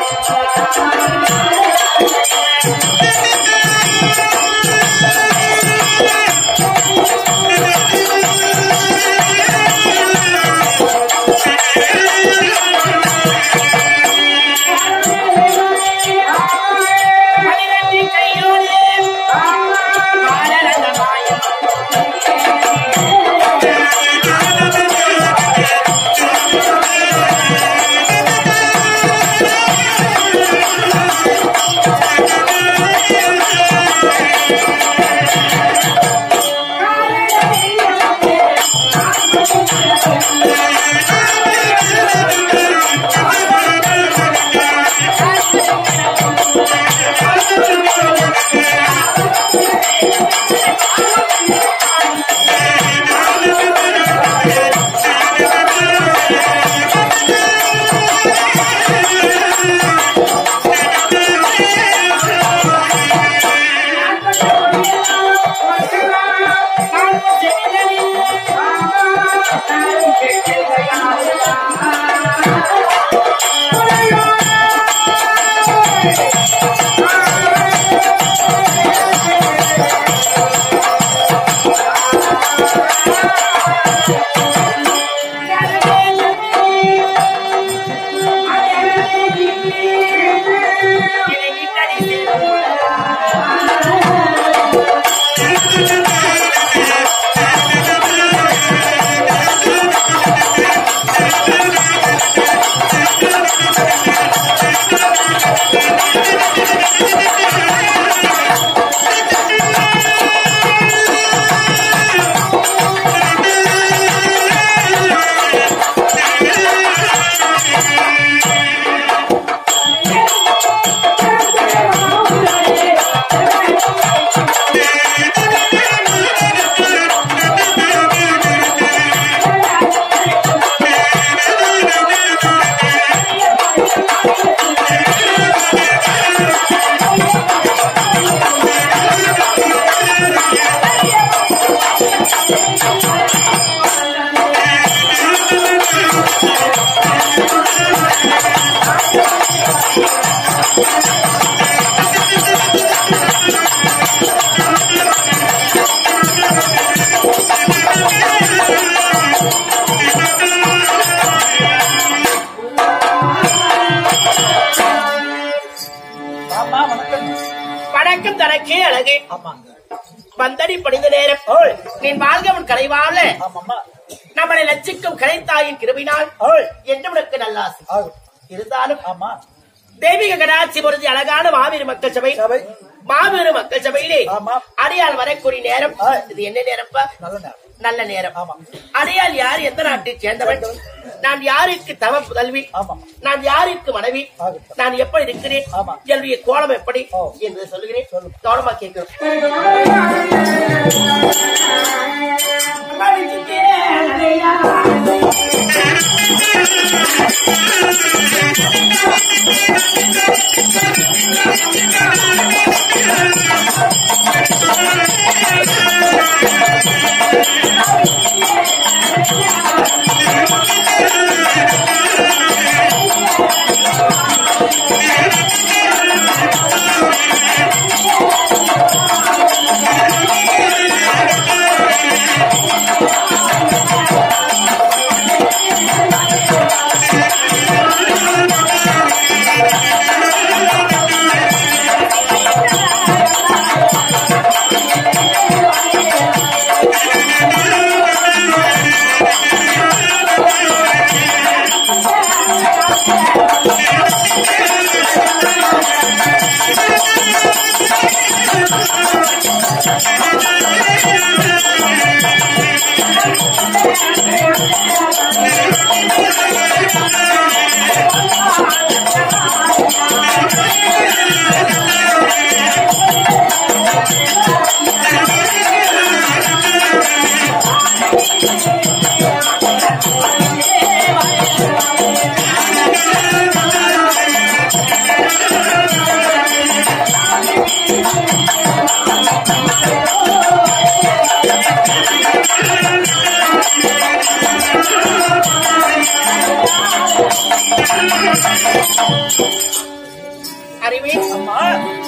மணிவண்ணி கையோடு மாலரங்க மாயம் ஆமா வணக்கம் வணக்கம் தனக்கே அழகு ஆமாங்க வந்தடி படிந்த நேரம் ஓய் நீ வாழ்க உன் கலைவாழ ஆமாம்மா நம்மளை லட்சிக்கும் கலைத்தாயின் கிருபினால் ஓய் என்று உனக்கு நல்லாசை ஆகும் இருந்தாலும் ஆமா தெய்வீக கடாட்சி பொருந்தி அழகான மாவீர மக்கள் சபை சபை மாபெரும் மக்கள் சபையிலே ஆமா. அடியால் வரக்கூடிய நேரம் ஆ. இது என்ன நேரம்ப்பா நல்ல நேரம் நல்ல நேரம் ஆமா. அடியால் யார் எந்த நாட்டை சேர்ந்தவன் நான் யாருக்கு தவ புதல்வி ஆமா நான் யாருக்கு மனைவி ஆகட்டும். நான் எப்படி இருக்கிறேன் ஆமா. என்னுடைய கோலம் எப்படி ஓ. என்று சொல்லுகிறேன் சொல்லு. கவனமா கேட்கிறோம் அறிவே அம்மா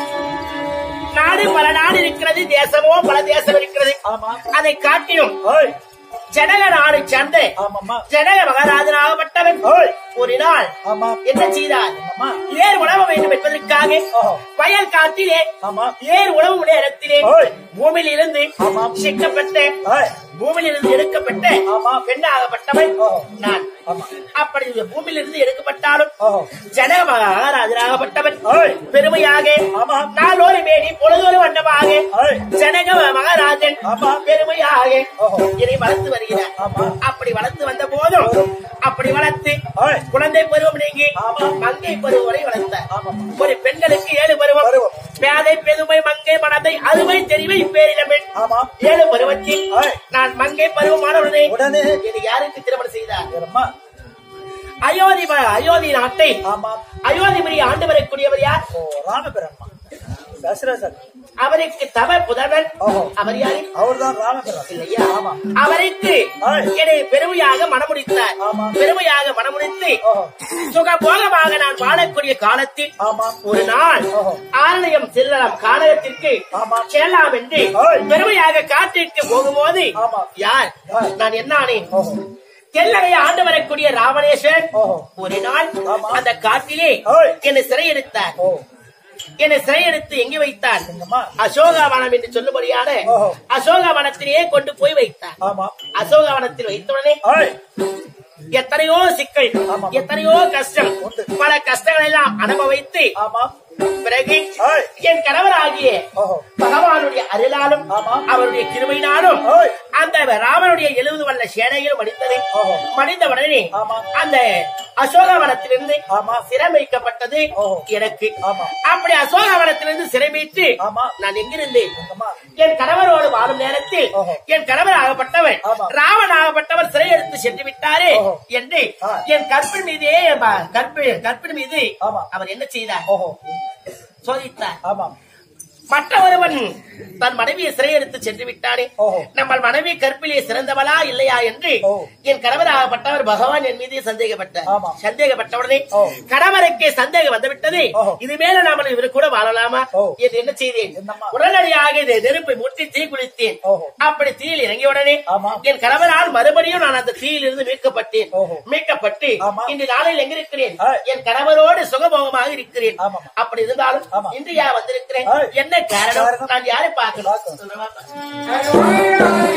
நாடு பல நாடு இருக்கிறது தேசமோ பல தேசம் இருக்கிறது ஆமா அதை காட்டிலும் ஓய் ஜனக நாடு சேர்ந்த ஆமாம்மா ஜனக மகாராஜனாகப்பட்டவன் ஓய் ஒரு நாள் ஆமா என்ன செய்தார் அம்மா ஏர் உழவ வேண்டும் என்பதற்காக ஓஹோ வயல் காட்டிலே ஆமா ஏர் உழவு நேரத்திலே ஓய் பூமியில் இருந்து ஆமாம். சிக்கப்பட்ட ஓய் பூமியில் இருந்து எடுக்கப்பட்ட ஆமா. பெண்ணாகப்பட்டவன் ஓஹோ. நான் ஆமா அப்படி இந்த பூமியில் இருந்து எடுக்கப்பட்டாலும் ஓஹோ ஜனக மகாராஜனாகப்பட்டவன் ஓய் பெருமையாக ஆமா நாளொரு மேனி பொழுதொரு வண்ணமாக ஓய் ஜனக மகாராஜன் ஆமா. பெருமையாக ஓஹோ. இதை வளர்த்து வருகிறார் ஆமா. அப்படி வளர்த்து வந்த போதும் அப்படி வளர்த்து ஓய் குழந்தை பருவம் நீங்கி ஆமா. மங்கை பருவம் வரை வளர்த்தார் ஆமாம்மா ஒரு பெண்களுக்கு ஏழு பருவம் பருவம். பேதை பெருமை மங்கை மனதை அருமை தெரிவை பேரிடமே ஆமா ஏழு பருவத்தில் ஓய். நான் மங்கை பருவமானவனே உடனே இது யாருக்கு திருமணம் செய்தார் அம்மா அயோத்தி ம- அயோத்தி நாட்டை ஆமா அயோத்திபுரி ஆண்டு வரக்கூடியவர் யார் ஓ ராமபிரம்மா தசரதன் அவருக்கு தவ புதல்வன் ஓஹோ. அவர் யாரு அவர்தான் ராமபிரம் இல்லையா ஆமா அவருக்கு ஓய். என்னை பெருமையாக மனமுடித்தார் ஆமா. பெருமையாக மனமுடித்து ஓஹோ சுகபோகமாக நான் வாழக்கூடிய காலத்தில் ஆமா ஒரு நாள் ஓஹோ. ஆலயம் செல்லலாம் கானகத்திற்கு ஆமா. செல்லலாம் என்று ஓய். பெருமையாக காட்டிற்கு போகும்போது ஆமா. யார் ஓய். நான் என்ன ஆனேன் ஓஹோ தெல்லறைய ஆண்டு வரக்கூடிய ராவணேஸ்வரன் ஓஹோ ஒரு நாள் ஆமா. அந்த காட்டிலே ஓய். என்னை சிறையெடுத்தார் ஓ என்னை சிறையெடுத்து எங்கே வைத்தார் எங்கம்மா அசோகாவனம் என்று சொல்லும்படியான ஓஹோ. அசோகாவனத்திலேயே கொண்டு போய் வைத்தார் ஆமா அசோகாவனத்தில் வைத்தவுடனே ஓய் எத்தனையோ சிக்கல் ஆமா. எத்தனையோ கஷ்டம் உண்டு. பல கஷ்டங்களை எல்லாம் அனுபவித்து ஆமா பிறகு ஓய் என் கணவராகிய ஓஹோ பகவானுடைய அருளாலும் ஆமா. அவருடைய கிருமையினாலும் ஓய் அந்த ராமனுடைய எழுபது வல்ல சேனையில் மடித்தது ஓஹோ. மடிந்த உடனே ஆமா. அந்த அசோகவனத்திலிருந்து ஆமா. சிறை வைக்கப்பட்டது ஓஹோ. எனக்கு ஆமா. அப்படி அசோகவனத்திலிருந்து சிறை வைத்து ஆமா. நான் எங்கிருந்தேன் எங்கம்மா என் கணவரோடு வாழும் நேரத்தில் ஓஹோ. என் கணவர் ஆகப்பட்டவர் ஆமா. ராவன் ஆகப்பட்டவர் சிறை எடுத்து சென்று விட்டாரே ஓஹோ. என்று ஆ. என் கற்பின் மீதே ப- கற்பி கற்பின் மீது ஆமா. அவர் என்ன செய்தார் ஓஹோ சோதித்தார் ஆமா மற்ற ஒருவன் தன் மனைவியை சிறை எடுத்து சென்று விட்டானே ஓஹோ. நம்ம மனைவி கற்பிலே சிறந்தவளா இல்லையா என்று ஓ. என் கணவராகப்பட்டவர் பகவான் என் மீது சந்தேகப்பட்டார் ஆமா. சந்தேகப்பட்டவுடனே ஓ. கணவருக்கு சந்தேகம் வந்துவிட்டது ஓஹோ. இது மேல நாம இவரு கூட வாழலாமா ஓ. என்று என்ன செய்தேன் என்னம்மா? உடனடியாக இதை நெருப்பை முட்டி தீ குளித்தேன் ஓஹோ. அப்படி தீயில் இறங்கிய உடனே ஆமா. என் கணவரால் மறுபடியும் நான் அந்த தீயில் இருந்து மீட்கப்பட்டேன் ஓஹோ. மீட்கப்பட்டு ஆமா. இன்று நாளில் எங்க இருக்கிறேன் ஆ. என் கணவரோடு சுகபோகமாக இருக்கிறேன் ஆமா. அப்படி இருந்தாலும் ஆமா. இன்று யா வந்திருக்கிறேன் ஆ. என்ன காரணம் காரணம்? நான் யாரை பார்க்கணும் பார்க்கணும். சொல்லுங்க பாப்பா.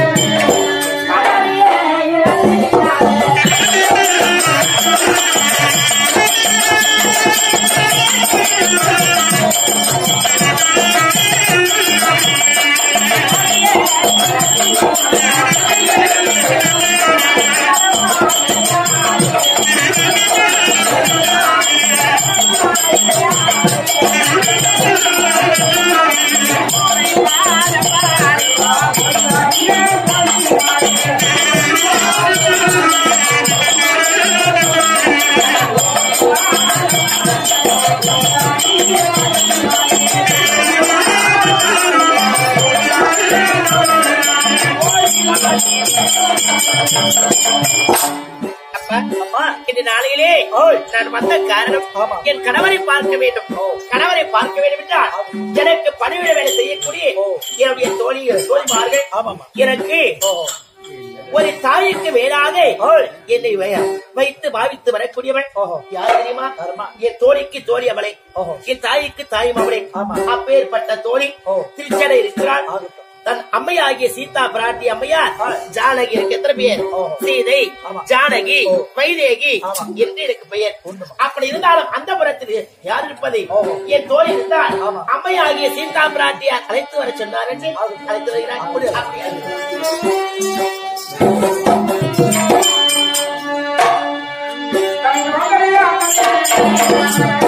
அப்பா அம்மா இந்த நாளையிலே ஓய். நான் வந்த காரணம் ஆமா. என் கணவரை பார்க்க வேண்டும் கணவரை பார்க்க வேண்டும் என்றால் எனக்கு பணிவிட வேலை செய்யக்கூடிய ஓ. என்னுடைய தோழி தோழிமார்கள் ஆமாம்மா. எனக்கு ஓஹோ ஒரு தாய்க்கு மேலாக ஓய். என்னை வை- வைத்து பாவித்து வரக்கூடியவள் ஓஹோ. யார் தெரியுமா யாரும்மா? என் தோழிக்கு தோழி அவளை ஓஹோ. என் தாய்க்கு தாய் மவளை ஆமா. அப்பேற்பட்ட தோழி ஓ. திருச்சடை இருக்கிறாள் ஆகட்டும். தன் அம்மையாகிய சீதா பிராட்டி அம்மையார் ஆ. ஜானகி எனக்கு எத்தனை பெயர் ஓ. சீதை ஆமா. ஜானகி ஓ. வைதேகி ஆமா. என்று எனக்கு பெயர் உண்டுமா. அப்படி இருந்தாலும் அந்த புறத்தில் யார் இருப்பது ஓஹோ. என் தோழி இருந்தால் ஆமா. அம்மையாகிய சீதா பிராட்டியார் அழைத்து வர சொன்னார் என்று ஆகட்டும். அழைத்து வருகிறார் அப்படியா? அப்படியா? Thank you.